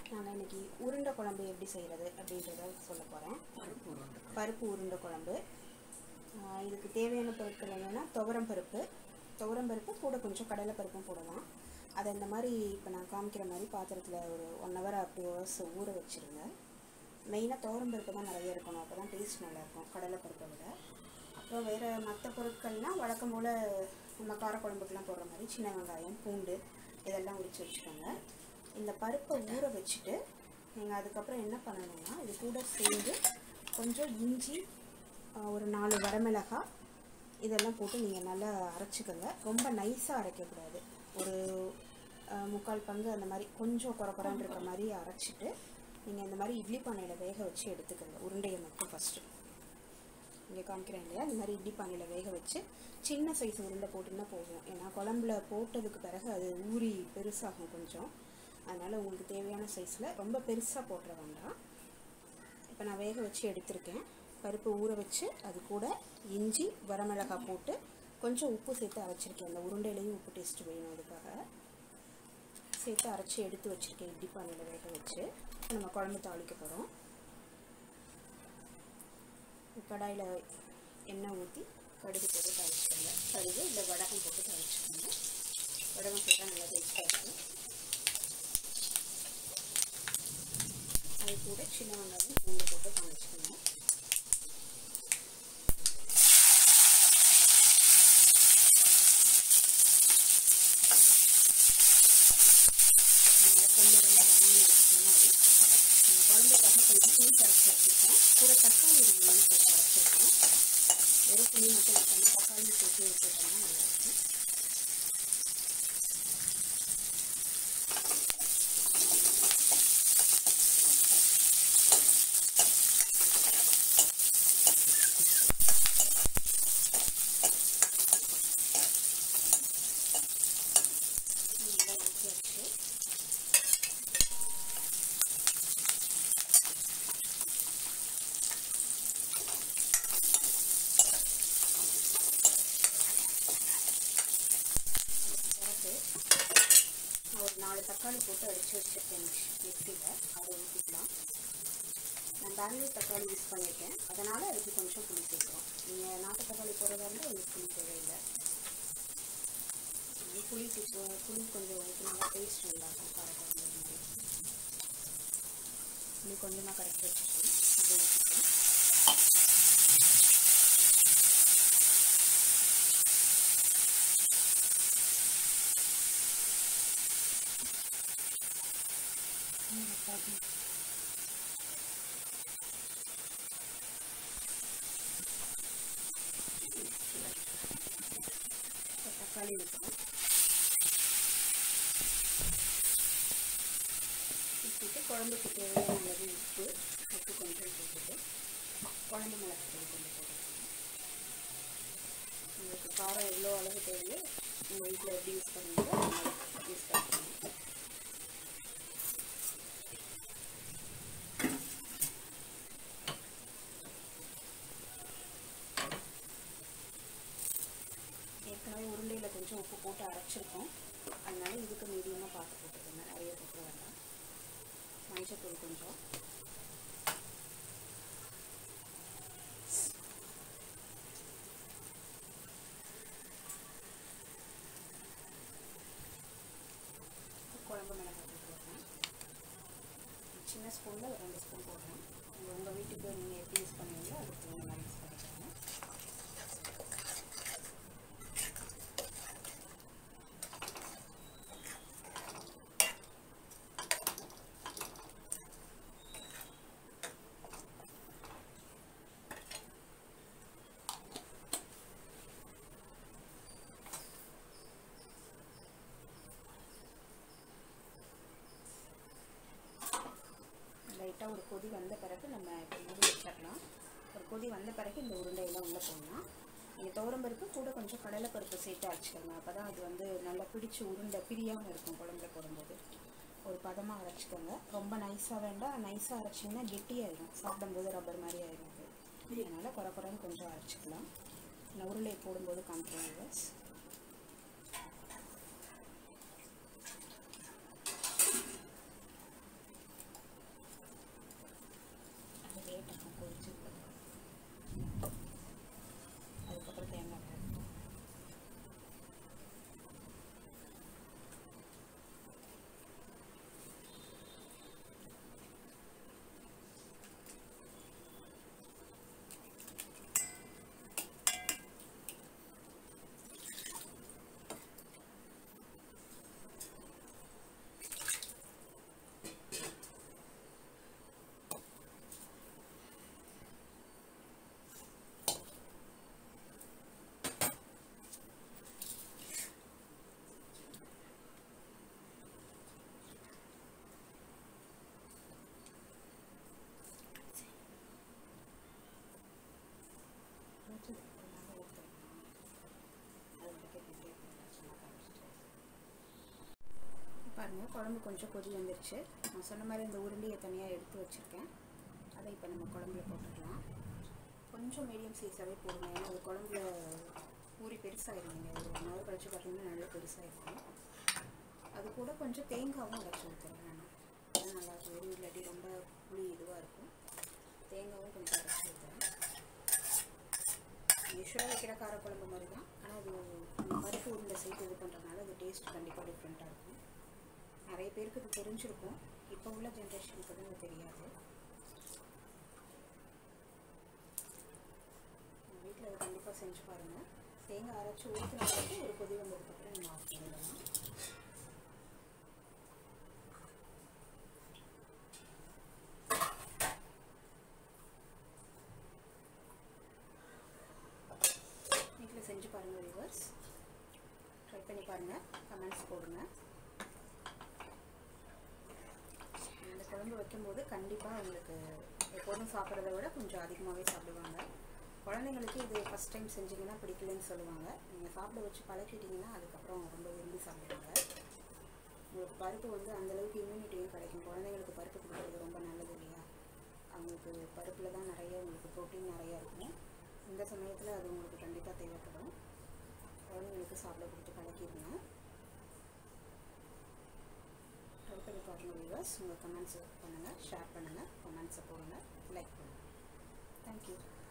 நான் இன்னைக்கு உருண்டை குழம்பு எப்படி செய்கிறது அப்படின்றத சொல்ல போகிறேன் பருப்பு உருண்டை பருப்பு உருண்டை குழம்பு ஆஹ் இதுக்கு தேவையான பொருட்கள் என்னென்னா துவரம் பருப்பு துவரம் பருப்பு கூட கொஞ்சம் கடலை பருப்பும் போடலாம் அதை இந்த மாதிரி இப்போ நான் காமிக்கிற மாதிரி பாத்திரத்தில் ஒரு ஒன் ஹவர் அப்படி ஹவர்ஸ் ஊற வச்சுருங்க மெயினாக துவரம் பருப்பு தான் நிறைய இருக்கணும் அப்போ தான் டேஸ்ட் நல்லாயிருக்கும் கடலை பருப்பை விட அப்புறம் வேறு மற்ற பொருட்கள்னால் வழக்கம் போல் நம்ம காரக்குழம்புக்கெலாம் போடுற மாதிரி சின்ன வெங்காயம் பூண்டு இதெல்லாம் உரித்து வச்சுக்கோங்க இந்த பருப்பை ஊற வச்சுட்டு நீங்கள் அதுக்கப்புறம் என்ன பண்ணணும்னா இது கூட சேர்ந்து கொஞ்சம் இஞ்சி ஆஹ், ஒரு நாலு வரமிளகாய் இதெல்லாம் போட்டு நீங்கள் நல்லா அரைச்சிக்கோங்க ரொம்ப நைஸாக அரைக்கக்கூடாது ஒரு ஆஹ், முக்கால் பங்கு அந்த மாதிரி கொஞ்சம் குறை குறைன்னு இருக்கிற மாதிரி அரைச்சிட்டு நீங்கள் இந்த மாதிரி இட்லி பானையில் வேக வச்சு எடுத்துக்கோங்க உருண்டையை மட்டும் ஃபஸ்ட்டு இங்கே காமிக்கிறேன் இல்லையா இந்த மாதிரி இட்லி பானையில் வேக வச்சு சின்ன சைஸ் உருண்டை போட்டிங்கன்னா போதும் ஏன்னா குழம்புல போட்டதுக்கு பிறகு அது ஊறி பெருசாகும் கொஞ்சம் அதனால் உங்களுக்கு தேவையான சைஸில் ரொம்ப பெருசாக போட்டுற வேண்டாம் இப்போ நான் வேக வச்சு எடுத்திருக்கேன் பருப்பு ஊற வச்சு அது கூட இஞ்சி வரமிளகாய் போட்டு கொஞ்சம் உப்பு சேர்த்து அரைச்சிருக்கேன் அந்த உருண்டையிலையும் உப்பு டேஸ்ட் வேணும் அதுக்காக சேர்த்து அரைச்சி எடுத்து வச்சுருக்கேன் இட்லி பானையில் வேக வச்சு நம்ம குழம்பு தாளிக்க போகிறோம் கடாயில் எண்ணெய் ஊற்றி கடுகு போட்டு தாளிச்சுக்கோங்க கடுகு இல்லை வடகம் போட்டு தாளிச்சுக்கோங்க வடகம் போட்டால் நல்லா டேஸ்ட்டாக இருக்கும் அது கூட சின்ன வெங்காயம் பூண்டு போட்டு தாளிச்சுக்கோங்க நல்லா பொன்னிறமா வதங்கினதுக்கு முன்னாடி நம்ம குழம்புக்காக கொஞ்சம் புளி கரைச்சி வச்சுருக்கோம் கூட தக்காளி ரெண்டு மணி போட்டு அரைச்சிருக்கோம் வெறும் புளி மட்டும் வைக்காம தக்காளி போட்டு வச்சுட்டோம்னா நல்லாயிருக்கும் நல்லா வதக்கியாச்சு பிறகு ஒரு நாலு தக்காளி போட்டு அடித்து வச்சுருக்கேன் மிக்சியில் அதை ஊற்றிக்கலாம் நான் பெங்களூர் தக்காளி யூஸ் பண்ணியிருக்கேன் அதனால் அதுக்கு கொஞ்சம் புளி சேர்க்குறோம் நீங்கள் நாட்டு தக்காளி போடுறதா இருந்தால் உங்களுக்கு புளி தேவையில்லை இது புளி டிப்பு புளி கொஞ்சம் ஊற்றினா டேஸ்ட் நல்லாயிருக்கும் காரக்குழம்பு மாதிரி புளி கொஞ்சமாக கரைச்சி வச்சுருக்கேன் அதை ஊற்றிக்கலாம் இப்போ தக்காளி ஊற்றணும் ஊற்றிட்டு குழம்புக்கு தேவையான அளவு உப்பு உப்பு கொஞ்சம் போட்டுட்டு குழம்பு மிளகாத்தூள் கொஞ்சம் போட்டுக்கணும் உங்களுக்கு காரம் எவ்வளோ அளவு தேவையோ உங்கள் வீட்டில் எப்படி யூஸ் பண்ணுவீங்களோ அந்த மாதிரி யூஸ் பண்ணிக்கணும் ஏற்கனவே உருண்டையில் கொஞ்சம் உப்பு போட்டு அரைச்சிருக்கோம் அதனால இதுக்கு மீடியமாக பார்த்து போட்டுக்கோங்க நிறைய போட்டு வேண்டாம் மஞ்சத்தூள் கொஞ்சம் குழம்பு மிளகாய் போட்டுருக்கேன் சின்ன ஸ்பூனில் ஒரு ரெண்டு ஸ்பூன் போடுறேன் உங்கள் உங்கள் வீட்டுக்கு நீங்கள் எப்படி யூஸ் பண்ணுவீங்களோ அதுக்கு தகுந்த மாதிரி யூஸ் பண்ணிக்கோங்க லைட்டாக ஒரு கொதி வந்த பிறகு நம்ம இப்போ மூடி வச்சிடலாம் ஒரு கொதி வந்த பிறகு இந்த உருண்டையெல்லாம் உள்ளே போடலாம் நீங்கள் துவரம்பருப்பு கூட கொஞ்சம் கடலைப்பருப்பு சேர்த்து அரைச்சிக்கோங்க அப்போ தான் அது வந்து நல்லா பிடிச்சி உருண்டை பிரியாமல் இருக்கும் குழம்புல போடும்போது ஒரு பதமாக அரைச்சிக்கோங்க ரொம்ப நைஸாக வேண்டாம் நைஸாக அரைச்சிங்கன்னா கெட்டியாயிடும் சாப்பிடும்போது ரப்பர் மாதிரி ஆயிடும் அது அதனால் குறை குறைன்னு கொஞ்சம் அரைச்சிக்கலாம் நான் உருளையை போடும்போது காமிக்கிறேன் guys. பாருங்கள் குழம்பு கொஞ்சம் கொதி வந்துருச்சு நான் சொன்ன மாதிரி இந்த உருண்டையை தனியாக எடுத்து வச்சுருக்கேன் அதை இப்போ நம்ம குழம்புல போட்டுக்கலாம் கொஞ்சம் மீடியம் சைஸாகவே போடுங்க ஏன்னா அது குழம்புல ஊறி பெருசாகிருந்தீங்க ஒரு ஒன் ஹவர் கழிச்சு பார்த்தீங்கன்னா நல்லா பெருசாகிருக்கும் அது கூட கொஞ்சம் தேங்காவும் உடச்சி ஊற்றுறேன் நான் அதான் நல்லா இருக்கும் வெறும் இல்லாட்டி ரொம்ப புளி இதுவாக இருக்கும் தேங்காவும் கொஞ்சம் உடச்சி ஊற்றுறேன் யூஸ்வலாக வைக்கிற காரக்குழம்பு மாதிரி தான் ஆனால் அது நம்ம பருப்பு உருண்டை சேர்த்து இது பண்ணுறதுனால அது டேஸ்ட் கண்டிப்பாக டிஃப்ரெண்ட்டாக இருக்கும் நிறைய பேருக்கு இது தெரிஞ்சிருக்கும் இப்போ உள்ள ஜென்ரேஷனுக்கு தான் இது தெரியாது வீட்டில் அதை கண்டிப்பாக செஞ்சு பாருங்கள் தேங்காய் அரைச்சி ஊற்றின பிறகு ஒரு கொதி வந்ததுக்கப்புறம் நம்ம ஆஃப் பண்ணிடலாம் வீட்டில் செஞ்சு பாருங்கள் வியூவர்ஸ் ட்ரை பண்ணி பாருங்கள் கமெண்ட்ஸ் போடுங்க இந்த குழம்பு வைக்கும்போது கண்டிப்பாக உங்களுக்கு எப்போதும் சாப்பிட்றத விட கொஞ்சம் அதிகமாகவே சாப்பிடுவாங்க குழந்தைங்களுக்கு இது ஃபஸ்ட் டைம் செஞ்சீங்கன்னா பிடிக்கலன்னு சொல்லுவாங்க நீங்கள் சாப்பிட வச்சு பழக்கிட்டீங்கன்னா அதுக்கப்புறம் ரொம்ப விரும்பி சாப்பிடுவாங்க உங்களுக்கு பருப்பு வந்து அந்தளவுக்கு இம்யூனிட்டியும் கிடைக்கும் குழந்தைங்களுக்கு பருப்பு கொடுக்குறது ரொம்ப நல்லது இல்லையா அவங்களுக்கு பருப்பில் தான் நிறைய உங்களுக்கு ப்ரோட்டீன் நிறையா இருக்கும் இந்த சமயத்தில் அது உங்களுக்கு கண்டிப்பாக தேவைப்படும் குழந்தைங்களுக்கு சாப்பிட கொடுத்து பழக்கிடுங்க ட்ரை பண்ணி பாருங்கள் வியூவர்ஸ் உங்கள் கமெண்ட்ஸ் பண்ணுங்கள் ஷேர் பண்ணுங்கள் கமெண்ட்ஸை போடுங்க லைக் பண்ணுங்கள் தேங்க்யூ